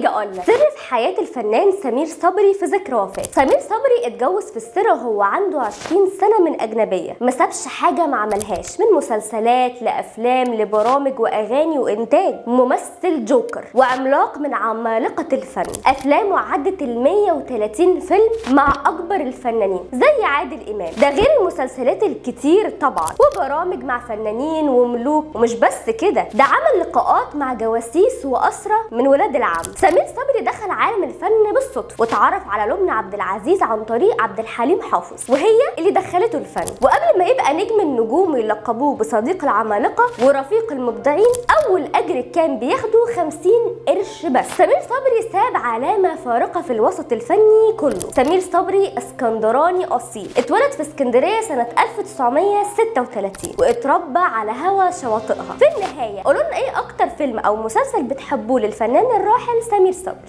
نيجي اقول لك سر في حياه الفنان سمير صبري في ذكرى وفاته سمير صبري اتجوز في السر وهو عنده 20 سنه من اجنبيه ما سابش حاجه ما عملهاش من مسلسلات لافلام لبرامج واغاني وانتاج ممثل جوكر وعملاق من عمالقه الفن افلامه عدت ال 130 فيلم مع اكبر الفنانين زي عادل امام ده غير المسلسلات الكتير طبعا وبرامج مع فنانين وملوك ومش بس كده ده عمل لقاءات مع جواسيس واسرى من ولاد العم سمير صبري دخل عالم الفن بالصدفه واتعرف على لبنى عبد العزيز عن طريق عبد الحليم حافظ وهي اللي دخلته الفن وقبل ما يبقى نجم النجوم ويلقبوه بصديق العمالقه ورفيق المبدعين اول اجر كان بياخده 50 قرش بس سمير صبري ساب علامه فارقه في الوسط الفني كله سمير صبري اسكندراني اصيل اتولد في اسكندريه سنه 1936 واتربى على هوا شواطئها في النهايه قولوا لنا ايه اكتر فيلم او مسلسل بتحبوه للفنان الراحل سمير صبري